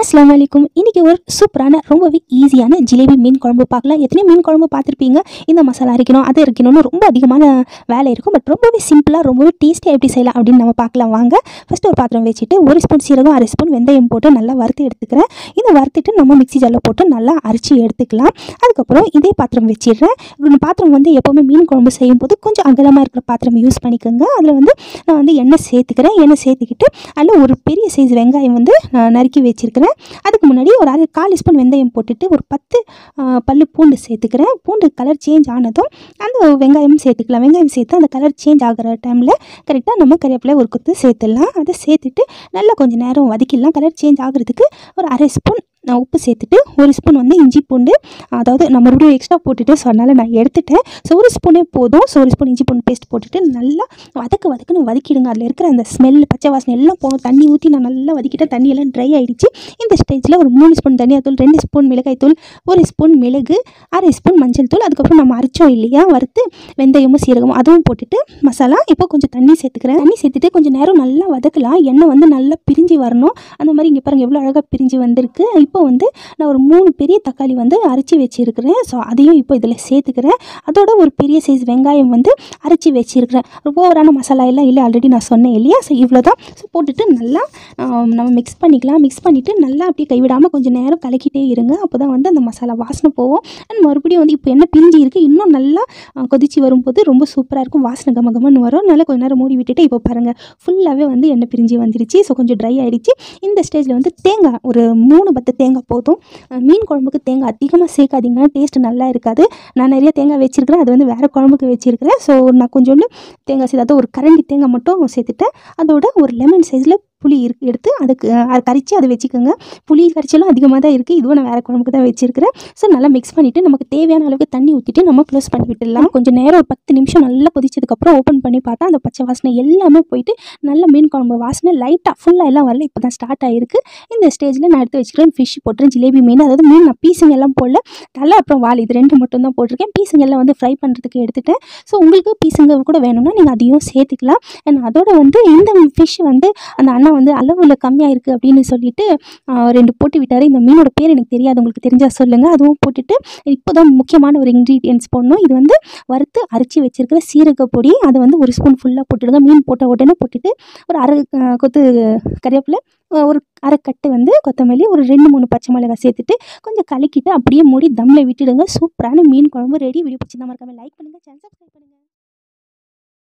அஸ்ஸலாமு அலைக்கும் இன்றைக்கி ஒரு சூப்பரான ரொம்பவே ஈஸியான ஜிலேபி மீன் குழம்பு பார்க்கலாம் எத்தனையோ மீன் குழம்பு பார்த்துருப்பீங்க இந்த மசாலா அரைக்கணும் அது அரைக்கணும்னு ரொம்ப அதிகமான வேலை இருக்கும் பட் ரொம்பவே சிம்பிளாக ரொம்பவே டேஸ்டியாக எப்படி செய்யலாம் அப்படின்னு நம்ம பார்க்கலாம் வாங்க ஃபஸ்ட்டு ஒரு பாத்திரம் வச்சுட்டு ஒரு ஸ்பூன் சீரகம் அரை ஸ்பூன் வெந்தயம் போட்டு நல்லா வறுத்து எடுத்துக்கிறேன் இதை வறுத்துட்டு நம்ம மிக்ஸி ஜாரில் போட்டு நல்லா அரைச்சி எடுத்துக்கலாம் அதுக்கப்புறம் இதே பாத்திரம் வச்சிடுறேன் இந்த பாத்திரம் வந்து எப்போவுமே மீன் குழம்பு செய்யும்போது கொஞ்சம் அகலமாக இருக்கிற பாத்திரம் யூஸ் பண்ணிக்கோங்க அதில் வந்து நான் வந்து எண்ணெய் சேர்த்துக்கிறேன் எண்ணெய் சேர்த்துக்கிட்டு அதில் ஒரு பெரிய சைஸ் வெங்காயம் வந்து நான் நறுக்கி வச்சுருக்கிறேன் அதுக்கு முன்னாடி ஒரு அரை கால் ஸ்பூன் வெந்தயம் போட்டுட்டு ஒரு பத்து ஆ, பல்லு பூண்டு சேர்த்துக்கிறேன் பூண்டு கலர் சேஞ்ச் ஆனதும் அந்த வெங்காயம் சேர்த்துக்கலாம் வெங்காயம் சேர்த்து அந்த கலர் சேஞ்ச் ஆகிற டைமில் கரெக்டாக நம்ம கறிவேப்பிலை ஒரு கொத்து சேர்த்துடலாம் அதை சேர்த்துட்டு நல்லா கொஞ்சம் நேரம் வதக்கிடலாம் கலர் சேஞ்ச் ஆகுறதுக்கு ஒரு அரை ஸ்பூன் நான் உப்பு சேர்த்துட்டு ஒரு ஸ்பூன் வந்து இஞ்சி பூண்டு அதாவது நான் மறுபடியும் எக்ஸ்ட்ரா போட்டுட்டு ஸோ அதனால் நான் எடுத்துட்டேன் ஸோ ஒரு ஸ்பூனே போதும் ஸோ ஒரு ஸ்பூன் இஞ்சி பூண்டு பேஸ்ட் போட்டுட்டு நல்லா வதக்க வதக்குன்னு வதக்கிடுங்க அதில் இருக்கிற அந்த ஸ்மெல் பச்சை வாசனை எல்லாம் போகணும் தண்ணி ஊற்றி நான் நல்லா வதக்கிட்டேன் தண்ணி எல்லாம் ட்ரை ஆகிடுச்சு இந்த ஸ்டேஜில் ஒரு மூணு ஸ்பூன் தனியாத்தூள் ரெண்டு ஸ்பூன் மிளகாய்த்தூள் ஒரு ஸ்பூன் மிளகு அரை ஸ்பூன் மஞ்சள் தூள் அதுக்கப்புறம் நம்ம அரைச்சோம் இல்லையா வறுத்து வெந்தயமும் சீரகமும் அதுவும் போட்டுட்டு மசாலா இப்போ கொஞ்சம் தண்ணி சேர்த்துக்கிறேன் தண்ணி சேர்த்துட்டு கொஞ்சம் நேரம் நல்லா வதக்கலாம் எண்ணெய் வந்து நல்லா பிரிஞ்சு வரணும் அந்த மாதிரி இங்கே பாருங்கள் எவ்வளோ அழகாக பிரிஞ்சு வந்திருக்கு இப்போ வந்து நான் ஒரு மூணு பெரிய தக்காளி வந்து அரைச்சி வச்சிருக்கிறேன் ஸோ அதையும் இப்போ இதில் சேர்த்துக்கிறேன் அதோட ஒரு பெரிய சைஸ் வெங்காயம் வந்து அரைச்சி வச்சிருக்கிறேன் ஓவரான மசாலா எல்லாம் இல்லை ஆல்ரெடி நான் சொன்னேன் இல்லையா ஸோ இவ்வளோ தான் ஸோ போட்டுட்டு நல்லா ஆம், நம்ம மிக்ஸ் பண்ணிக்கலாம் மிக்ஸ் பண்ணிவிட்டு நல்லா அப்படியே கைவிடாமல் கொஞ்சம் நேரம் கலக்கிட்டே இருங்க அப்போ தான் வந்து அந்த மசாலா வாசனை போகும் அண்ட் மறுபடியும் வந்து இப்போ என்ன பிரிஞ்சு இருக்குது இன்னும் நல்லா ஆ, கொதிச்சு வரும்போது ரொம்ப சூப்பராக இருக்கும் வாசனை கம கமன்னு வரும் நல்லா கொஞ்ச நேரம் மூடி விட்டுட்டு இப்போ பாருங்கள் ஃபுல்லாகவே வந்து எண்ணெய் பிரிஞ்சு வந்துருச்சு ஸோ கொஞ்சம் ட்ரை ஆயிடுச்சு இந்த ஸ்டேஜில் வந்து தேங்காய் ஒரு மூணு பத்து தேங்காய் போதும் அஹ் மீன் குழம்புக்கு தேங்காய் அதிகமாக சேர்க்காதீங்க டேஸ்ட் நல்லா இருக்காது நான் நிறைய தேங்காய் வச்சிருக்கிறேன் அது வந்து வேறு குழம்புக்கு வச்சிருக்கிறேன் ஸோ நான் கொஞ்சோண்டு தேங்காய் சேர்த்து ஒரு கரண்டி தேங்காய் மட்டும் சேர்த்துட்டேன் அதோட ஒரு லெமன் சைஸில் புளி இருக்கு எடுத்து அதுக்கு அஹ், அதை கரைச்சி அதை வச்சுக்கோங்க புளி கரைச்சலும் அதிகமாக தான் இருக்குது இதுவும் நான் வேறு குழம்புக்கு தான் வச்சிருக்கிறேன் ஸோ நல்லா மிக்ஸ் பண்ணிவிட்டு நமக்கு தேவையான அளவுக்கு தண்ணி ஊற்றிட்டு நம்ம க்ளோஸ் பண்ணி விட்டுடலாம் கொஞ்சம் நேரம் ஒரு பத்து நிமிஷம் நல்லா கொதிச்சதுக்கப்புறம் ஓப்பன் பண்ணி பார்த்தா அந்த பச்சை வாசனை எல்லாமே போயிட்டு நல்ல மீன் குழம்பு வாசனை லைட்டாக ஃபுல்லாக எல்லாம் வரல இப்போ தான் ஸ்டார்ட் ஆகிருக்கு இந்த ஸ்டேஜில் நான் எடுத்து வச்சுக்கிறேன் ஃபிஷ் போட்டுறேன் ஜிலேபி மீன் அதாவது மீன் நான் பீஸுங்க எல்லாம் போடல தலை அப்புறம் வால் இது ரெண்டு மட்டும் தான் போட்டிருக்கேன் பீஸுங்க எல்லாம் வந்து ஃப்ரை பண்ணுறதுக்கு எடுத்துட்டேன் ஸோ உங்களுக்கு பீஸுங்க கூட வேணும்னா நீங்கள் அதையும் சேர்த்துக்கலாம் அண்ட் அதோட வந்து இந்த ஃபிஷ் வந்து அந்த அண்ணா வந்து அளவில் கம்மியாக இருக்குது அப்படின்னு சொல்லிட்டு ஆஹ், ரெண்டு போட்டு விட்டார் இந்த மீனோட பேர் எனக்கு தெரியாது உங்களுக்கு தெரிஞ்சால் சொல்லுங்கள் அதுவும் போட்டுட்டு இப்போ தான் முக்கியமான ஒரு இன்க்ரீடியன்ஸ் போடணும் இது வந்து வறுத்து அரைச்சி வச்சிருக்கிற சீரக பொடி அதை வந்து ஒரு ஸ்பூன் ஃபுல்லாக போட்டுடுங்க மீன் போட்ட உடனே போட்டுட்டு ஒரு அரை ஆஹ், கொத்து கறிவேப்பிலை ஆஹ், ஒரு அரை கட்டு வந்து கொத்தமல்லி ஒரு ரெண்டு மூணு பச்சை மிளகாய் சேர்த்துட்டு கொஞ்சம் கலக்கிட்டு அப்படியே மூடி தம்மில் விட்டுடுங்க சூப்பரான மீன் குழம்பு ரெடி வீடியோ பிடிச்சிருந்தா மறக்காம லைக் பண்ணுங்கள் சேனல் சப்ஸ்கிரைப் பண்ணுங்கள்